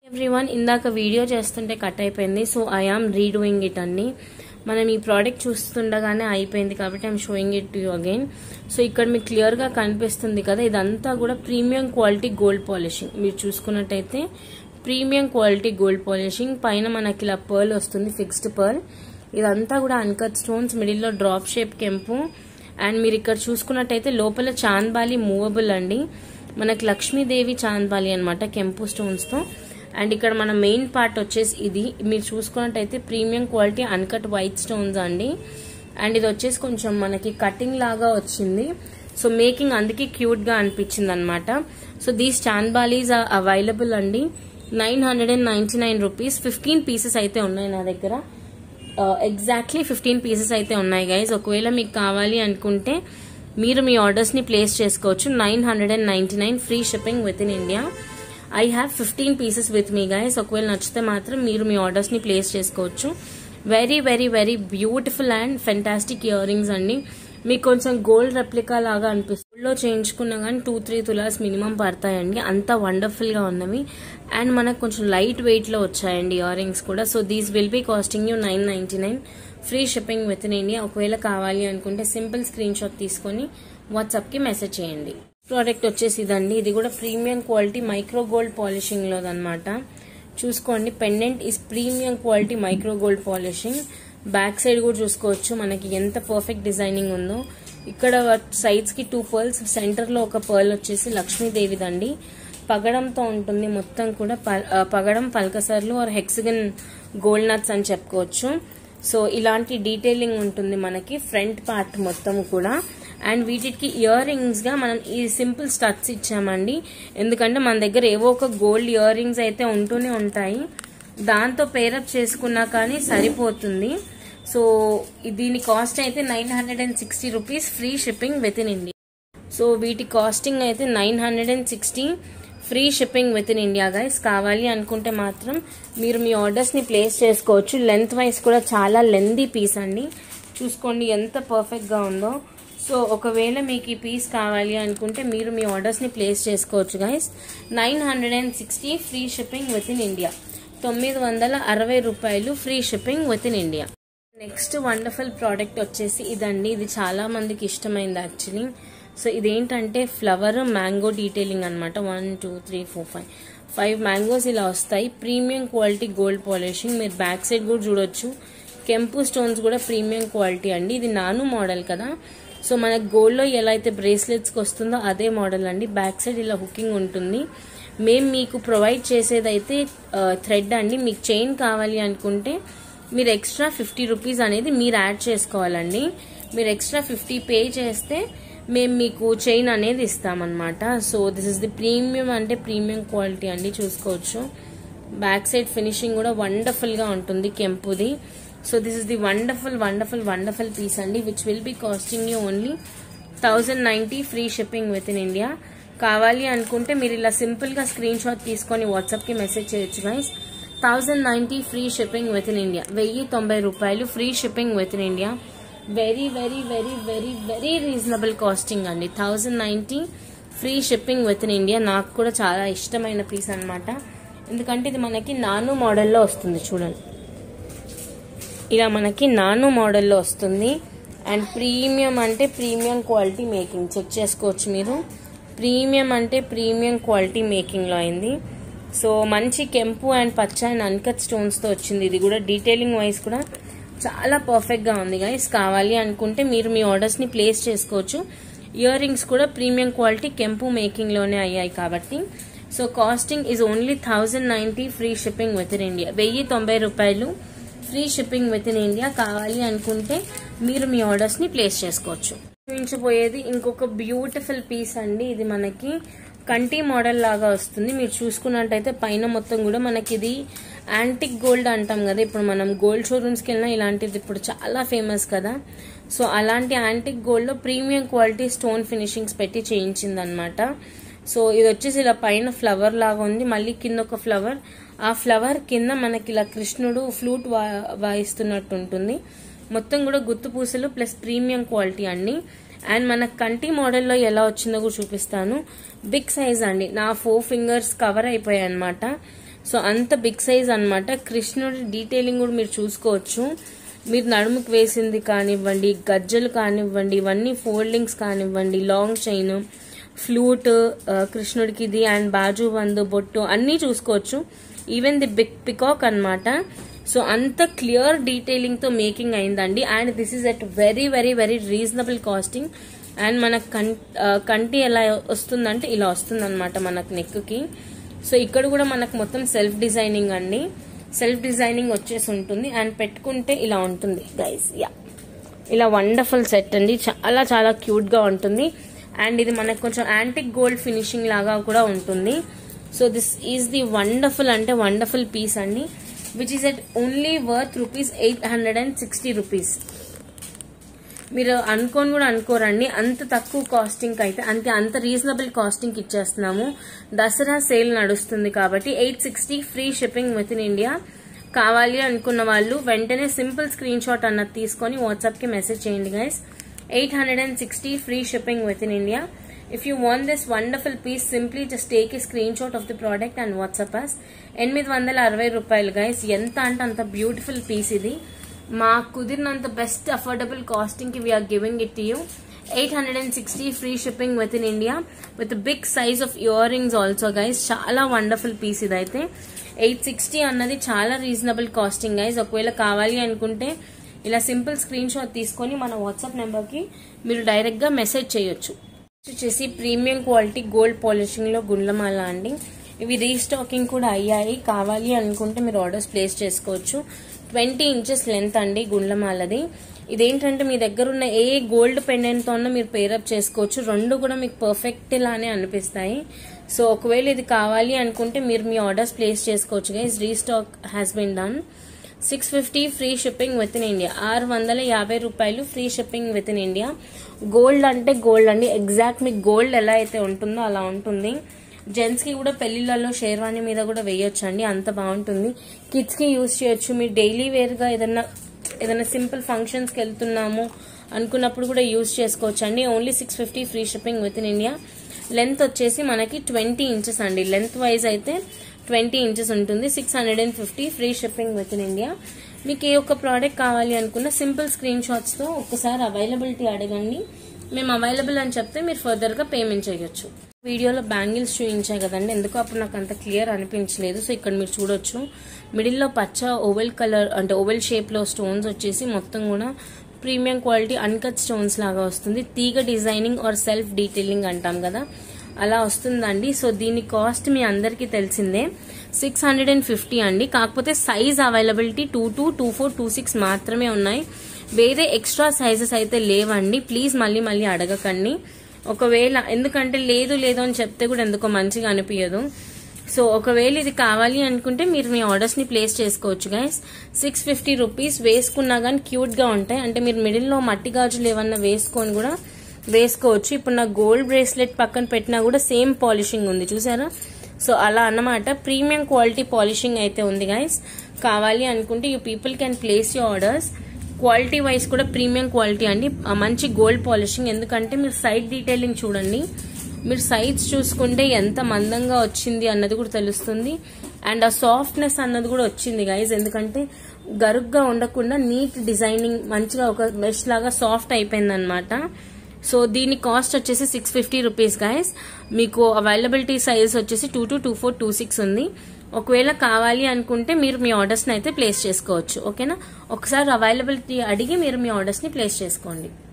everyone ఇందాక video చేస్తుంటే cut అయిపోయింది so I am redoing it అండి మనం ఈ ప్రోడక్ట్ చూస్తుండగానే అయిపోయింది కాబట్టి I'm showing it to you again so ఇక్కడ మీకు క్లియర్గా కనిపిస్తుంది కదా ఇదంతా కూడా ప్రీమియం క్వాలిటీ గోల్డ్ పాలిషింగ్ మీరు చూసుకున్నట్టయితే ప్రీమియం క్వాలిటీ గోల్డ్ పాలిషింగ్ పైన మనకి ఇలా పర్ల్ వస్తుంది ఫిక్స్డ్ పర్ల్ ఇదంతా కూడా అన్కట్ స్టోన్స్ మిడిల్లో డ్రాప్ షేప్ కెంపు అండ్ మీరు ఇక్కడ చూసుకున్నట్టయితే లోపల చాంద్బాలి మూవబుల్ అండి మనకి లక్ష్మీదేవి చాంద్బాలి అనమాట కెంపు స్టోన్స్తో అండ్ ఇక్కడ మన మెయిన్ పార్ట్ వచ్చేసి ఇది మీరు చూసుకున్నట్టయితే premium quality uncut white stones అండి అండ్ ఇది వచ్చేసి కొంచెం మనకి కటింగ్ లాగా వచ్చింది సో మేకింగ్ అందుకే క్యూట్ గా అనిపించింది అనమాట so these chandbalis are available అండి nine hundred and ninety nine rupees fifteen pieces అయితే ఉన్నాయి నా దగ్గర ఎగ్జాక్ట్లీ ఫిఫ్టీన్ పీసెస్ అయితే ఉన్నాయి గైజ్ ఒకవేళ మీకు కావాలి అనుకుంటే మీరు మీ ఆర్డర్స్ ని ప్లేస్ చేసుకోవచ్చు nine hundred and ninety nine free shipping with in India I have fifteen pieces with me guys ఒకవేళ నచ్చితే మాత్రం మీరు మీ ఆర్డర్స్ ని ప్లేస్ చేసుకోవచ్చు very very very beautiful and fantastic earrings అండి మీకు కొంచెం గోల్డ్ రెప్లికా లాగా అనిపిస్తుంది లో చేయించుకున్నా కానీ టూ త్రీ తులాస్ మినిమం పడతాయండి అంత వండర్ఫుల్ గా ఉన్నవి అండ్ మనకు కొంచెం లైట్ వెయిట్ లో వచ్చాయండి ఇయర్ రింగ్స్ కూడా so these will be costing you nine ninety nine free shipping with in India ఒకవేళ కావాలి అనుకుంటే సింపుల్ స్క్రీన్ షాట్ తీసుకొని వాట్సాప్ కి మెసేజ్ చేయండి ప్రోడక్ట్ వచ్చేసి ఇదండి ఇది కూడా premium quality micro gold polishing లోదన్నమాట చూసుకోండి pendant is premium quality micro gold polishing back side కూడా చూసుకోవచ్చు మనకి ఎంత పర్ఫెక్ట్ డిజైనింగ్ ఉందో ఇక్కడ సైడ్స్ కి టూ పర్ల్స్ సెంటర్ లో ఒక పర్ల్ వచ్చేసి లక్ష్మీదేవిదండి పగడంతో ఉంటుంది మొత్తం కూడా పగడం పల్కసర్లు ఆర్ హెక్సిగన్ గోల్డ్ నట్స్ అని చెప్పుకోవచ్చు సో ఇలాంటి డీటెయిలింగ్ ఉంటుంది మనకి ఫ్రంట్ పార్ట్ మొత్తం కూడా అండ్ వీటికి ఇయర్ రింగ్స్ గా మనం ఈ సింపుల్ స్టడ్స్ ఇచ్చామండి ఎందుకంటే మన దగ్గర ఏవో ఒక గోల్డ్ ఇయర్ రింగ్స్ అయితే ఉంటూనే ఉంటాయి దాంతో పేరప్ చేసుకున్నా కానీ సరిపోతుంది సో దీని కాస్ట్ అయితే nine hundred and sixty rupees free shipping with in India so వీటి కాస్టింగ్ అయితే nine hundred and sixty free shipping with in India guys కావాలి అనుకుంటే మాత్రం మీరు మీ ఆర్డర్స్ ని ప్లేస్ చేసుకోవచ్చు లెంత్ వైజ్ కూడా చాలా లెందీ పీస్ అండి చూసుకోండి ఎంత పర్ఫెక్ట్ గా ఉందో సో ఒకవేళ మీకు ఈ పీస్ కావాలి అనుకుంటే మీరు మీ ఆర్డర్స్ ని ప్లేస్ చేసుకోవచ్చు guys nine hundred and sixty free shipping with in India తొమ్మిది వందల అరవై రూపాయలు free shipping with in India next wonderful product వచ్చేసి ఇదండి ఇది చాలా మందికి ఇష్టమైంది యాక్చువల్లీ సో ఇదేంటంటే ఫ్లవర్ మ్యాంగో డీటెయిలింగ్ అనమాట one two three four five five mangoes ఇలా వస్తాయి ప్రీమియం క్వాలిటీ గోల్డ్ పాలిషింగ్ మీరు బ్యాక్ సైడ్ కూడా చూడొచ్చు కెంపు స్టోన్స్ కూడా ప్రీమియం క్వాలిటీ అండి ఇది నాను మోడల్ కదా సో మనకు గోల్డ్లో ఎలా అయితే బ్రేస్లెట్స్కి వస్తుందో అదే మోడల్ అండి బ్యాక్ సైడ్ ఇలా హుకింగ్ ఉంటుంది మేము మీకు ప్రొవైడ్ చేసేదైతే థ్రెడ్ అండి మీకు చైన్ కావాలి అనుకుంటే మీరు ఎక్స్ట్రా ఫిఫ్టీ రూపీస్ అనేది మీరు యాడ్ చేసుకోవాలండి మీరు ఎక్స్ట్రా ఫిఫ్టీ పే చేస్తే మేము మీకు చైన్ అనేది ఇస్తామన్నమాట so this is the premium అంటే ప్రీమియం క్వాలిటీ అండి చూసుకోవచ్చు బ్యాక్ సైడ్ ఫినిషింగ్ కూడా వండర్ఫుల్గా ఉంటుంది కెంపుది so this is the wonderful wonderful wonderful piece అండి which will be costing you only thousand ninety free shipping with in India కావాలి అనుకుంటే మీరు ఇలా సింపుల్గా స్క్రీన్ షాట్ తీసుకొని వాట్సాప్కి మెసేజ్ చేయొచ్చు guys thousand ninety free shipping with in India వెయ్యి తొంభై రూపాయలు free shipping with in India very very very very very reasonable costing అండి thousand ninety free shipping with in India నాకు కూడా చాలా ఇష్టమైన పీస్ అనమాట ఎందుకంటే ఇది మనకి నాను మోడల్లో వస్తుంది చూడండి ఇలా మనకి నాను మోడల్లో వస్తుంది అండ్ ప్రీమియం అంటే ప్రీమియం క్వాలిటీ మేకింగ్ చెక్ చేసుకోవచ్చు మీరు ప్రీమియం అంటే ప్రీమియం క్వాలిటీ మేకింగ్లో అయింది సో మంచి కెంపు అండ్ పచ్చ అండ్ అన్కట్ స్టోన్స్తో వచ్చింది ఇది కూడా డీటెయిలింగ్ వైజ్ కూడా చాలా పర్ఫెక్ట్గా ఉంది గైస్ కావాలి అనుకుంటే మీరు మీ ఆర్డర్స్ని ప్లేస్ చేసుకోవచ్చు ఇయర్ రింగ్స్ కూడా ప్రీమియం క్వాలిటీ కెంపు మేకింగ్లోనే అయ్యాయి కాబట్టి so costing is only thousand ninety free shipping with in India వెయ్యి తొంభై రూపాయలు free shipping with in India కావాలి అనుకుంటే మీరు మీ ఆర్డర్స్ని ప్లేస్ చేసుకోవచ్చు చూపించబోయేది ఇంకొక బ్యూటిఫుల్ పీస్ అండి ఇది మనకి కంటి మోడల్ లాగా వస్తుంది మీరు చూసుకున్నట్టయితే పైన మొత్తం కూడా మనకి ఇది యాంటిక్ గోల్డ్ అంటాం కదా ఇప్పుడు మనం గోల్డ్ షోరూమ్స్కి వెళ్ళినా ఇలాంటిది ఇప్పుడు చాలా ఫేమస్ కదా సో అలాంటి యాంటిక్ గోల్డ్లో ప్రీమియం క్వాలిటీ స్టోన్ ఫినిషింగ్స్ పెట్టి చేయించింది అనమాట సో ఇది వచ్చేసి ఇలా పైన ఫ్లవర్ లాగా ఉంది మళ్ళీ కింద ఒక ఫ్లవర్ ఆ ఫ్లవర్ కింద మనకి ఇలా కృష్ణుడు ఫ్లూట్ వా వాయిస్తున్నట్టు ఉంటుంది మొత్తం కూడా గుత్తు పూసలు ప్లస్ ప్రీమియం క్వాలిటీ అండి అండ్ మన కంటి మోడల్లో ఎలా వచ్చిందో కూడా చూపిస్తాను బిగ్ సైజ్ అండి నా ఫోర్ ఫింగర్స్ కవర్ అయిపోయాయి అనమాట సో అంత బిగ్ సైజ్ అన్నమాట కృష్ణుడి డీటెయిలింగ్ కూడా మీరు చూసుకోవచ్చు మీరు నడుముకు వేసింది కానివ్వండి గజ్జలు కానివ్వండి ఇవన్నీ ఫోల్డింగ్స్ కానివ్వండి లాంగ్ చైన్ ఫ్లూట్ కృష్ణుడికి ఇది అండ్ బాజు బందు బొట్టు అన్నీ చూసుకోవచ్చు ఈవెన్ ది బిగ్ పికాక్ అన్నమాట సో అంత క్లియర్ డీటెయిలింగ్ తో మేకింగ్ అయిందండి and this is at very very very reasonable costing and మన కం- ఆ, కంటి ఎలా వస్తుందంటే ఇలా వస్తుంది అనమాట మనకు నెక్ కి సో ఇక్కడ కూడా మనకు మొత్తం సెల్ఫ్ డిజైనింగ్ అండి సెల్ఫ్ డిజైనింగ్ వచ్చేసి ఉంటుంది అండ్ పెట్టుకుంటే ఇలా ఉంటుంది గైస్ యా ఇలా వండర్ఫుల్ సెట్ అండి చాలా చాలా క్యూట్ గా ఉంటుంది అండ్ ఇది మనకు కొంచెం యాంటిక్ గోల్డ్ ఫినిషింగ్ లాగా కూడా ఉంటుంది so this is the wonderful అంటే వండర్ఫుల్ పీస్ అండి which is at only worth rupees eight hundred and sixty rupees మీరు అనుకోని కూడా అనుకోరండి అంత తక్కువ కాస్టింగ్ అయితే అంతే అంత రీజనబుల్ కాస్టింగ్ ఇచ్చేస్తున్నాము దసరా సేల్ నడుస్తుంది కాబట్టి eight sixty free shipping with in India కావాలి అనుకున్న వాళ్ళు వెంటనే సింపుల్ స్క్రీన్ షాట్ అన్నది తీసుకొని వాట్సాప్ కి మెసేజ్ చేయండి guys eight hundred and sixty free shipping with in India if you want this wonderful piece simply just take a screenshot of the product and WhatsApp us ఎనిమిది వందల అరవై రూపాయలు guys ఎంత అంటే అంత beautiful piece ఇది మా కుదిరినంత బెస్ట్ అఫోర్డబుల్ కాస్టింగ్ కి we're giving it you eight hundred and sixty free shipping with in India with big size of earrings also guys చాలా వండర్ఫుల్ పీస్ ఇదైతే ఎయిట్ సిక్స్టీ అన్నది చాలా రీజనబుల్ కాస్టింగ్ గైస్ ఒకవేళ కావాలి అనుకుంటే ఇలా simple screenshot తీసుకొని మన వాట్సాప్ నెంబర్ కి మీరు డైరెక్ట్ గా మెసేజ్ చేయొచ్చు వచ్చేసి ప్రీమియం క్వాలిటీ గోల్డ్ పాలిషింగ్ లో గుండ్లమాల అండి ఇవి రీస్టాకింగ్ కూడా అయ్యాయి కావాలి అనుకుంటే మీరు ఆర్డర్స్ ప్లేస్ చేసుకోవచ్చు ట్వంటీ ఇంచెస్ లెంత్ అండి గుండ్లమాలది ఇదేంటంటే మీ దగ్గర ఉన్న ఏ గోల్డ్ పెండెంట్ తో మీరు పేరప్ చేసుకోవచ్చు రెండు కూడా మీకు పర్ఫెక్ట్ లానే అనిపిస్తాయి సో ఒకవేళ ఇది కావాలి అనుకుంటే మీరు మీ ఆర్డర్స్ ప్లేస్ చేసుకోవచ్చు guys restock has been done six fifty free shipping with in India ఆరు వందల యాభై రూపాయలు free shipping with in India gold అంటే గోల్డ్ అండి ఎగ్జాక్ట్ మీకు గోల్డ్ ఎలా అయితే ఉంటుందో అలా ఉంటుంది జెంట్స్ కి కూడా పెళ్లిళ్ళలో షేర్వాణి మీద కూడా వేయొచ్చు అండి అంత బాగుంటుంది కిడ్స్ కి యూజ్ చేయొచ్చు మీరు డైలీ వేర్ గా ఏదన్నా ఏదైనా సింపుల్ ఫంక్షన్స్ కి వెళ్తున్నాము అనుకున్నప్పుడు కూడా యూజ్ చేసుకోవచ్చు అండి only six fifty free shipping with in India length వచ్చేసి మనకి ట్వంటీ ఇంచెస్ అండి లెంత్ వైజ్ అయితే ట్వంటీ ఇంచెస్ ఉంటుంది six hundred and fifty free shipping with in India మీకు ఏ ఒక్క ప్రోడక్ట్ కావాలి అనుకున్న సింపుల్ స్క్రీన్ షాట్స్ తో ఒక్కసారి అవైలబిలిటీ అడగండి మేము అవైలబుల్ అని చెప్తే మీరు ఫర్దర్ గా పేమెంట్ చేయొచ్చు వీడియోలో బ్యాంగిల్స్ చూపించాయి కదండి ఎందుకో అప్పుడు నాకు అంత క్లియర్ అనిపించలేదు సో ఇక్కడ మీరు చూడొచ్చు మిడిల్లో పచ్చ ఓవెల్ కలర్ అంటే ఓవెల్ షేప్ లో స్టోన్స్ వచ్చేసి మొత్తం కూడా ప్రీమియం క్వాలిటీ అన్కట్ స్టోన్స్ లాగా వస్తుంది తీగ డిజైనింగ్ ఆర్ సెల్ఫ్ డీటెయిలింగ్ అంటాం కదా అలా వస్తుందండి సో దీని కాస్ట్ మీ అందరికీ తెలిసిందే సిక్స్ హండ్రెడ్ అండ్ ఫిఫ్టీ అండి కాకపోతే size availability two two two four two six మాత్రమే ఉన్నాయి వేరే ఎక్స్ట్రా సైజెస్ అయితే లేవండి ప్లీజ్ మళ్ళీ మళ్ళీ అడగకండి ఒకవేళ ఎందుకంటే లేదు లేదు అని చెప్తే కూడా ఎందుకో మంచిగా అనిపించదు సో ఒకవేళ ఇది కావాలి అనుకుంటే మీరు మీ ఆర్డర్స్ ని ప్లేస్ చేసుకోవచ్చు గైస్ సిక్స్ ఫిఫ్టీ రూపీస్ వేసుకున్నా కానీ క్యూట్ గా ఉంటాయి అంటే మీరు మిడిల్ లో మట్టి గాజులు ఏమన్నా వేసుకొని కూడా వేసుకోవచ్చు ఇప్పుడు నా గోల్డ్ బ్రేస్లెట్ పక్కన పెట్టినా కూడా సేమ్ పాలిషింగ్ ఉంది చూసారా సో అలా అన్నమాట ప్రీమియం క్వాలిటీ పాలిషింగ్ అయితే ఉంది గైస్ కావాలి అనుకుంటే you people can place you orders quality wise కూడా ప్రీమియం క్వాలిటీ అండి ఆ మంచి గోల్డ్ పాలిషింగ్ ఎందుకంటే మీరు సైడ్ డీటెయిలింగ్ చూడండి మీరు సైడ్స్ చూసుకుంటే ఎంత మందంగా వచ్చింది అన్నది కూడా తెలుస్తుంది అండ్ ఆ సాఫ్ట్నెస్ అన్నది కూడా వచ్చింది గైజ్ ఎందుకంటే గరుగ్గా ఉండకుండా నీట్ డిజైనింగ్ మంచిగా ఒక మెష్ లాగా సాఫ్ట్ అయిపోయింది అనమాట సో దీని కాస్ట్ వచ్చేసి సిక్స్ ఫిఫ్టీ రూపీస్ గైస్ మీకు అవైలబిలిటీ సైజ్ వచ్చేసి two two two four two six ఉంది ఒకవేళ కావాలి అనుకుంటే మీరు మీ ఆర్డర్స్ని అయితే ప్లేస్ చేసుకోవచ్చు ఓకేనా ఒకసారి అవైలబిలిటీ అడిగి మీరు మీ ఆర్డర్స్ని ప్లేస్ చేసుకోండి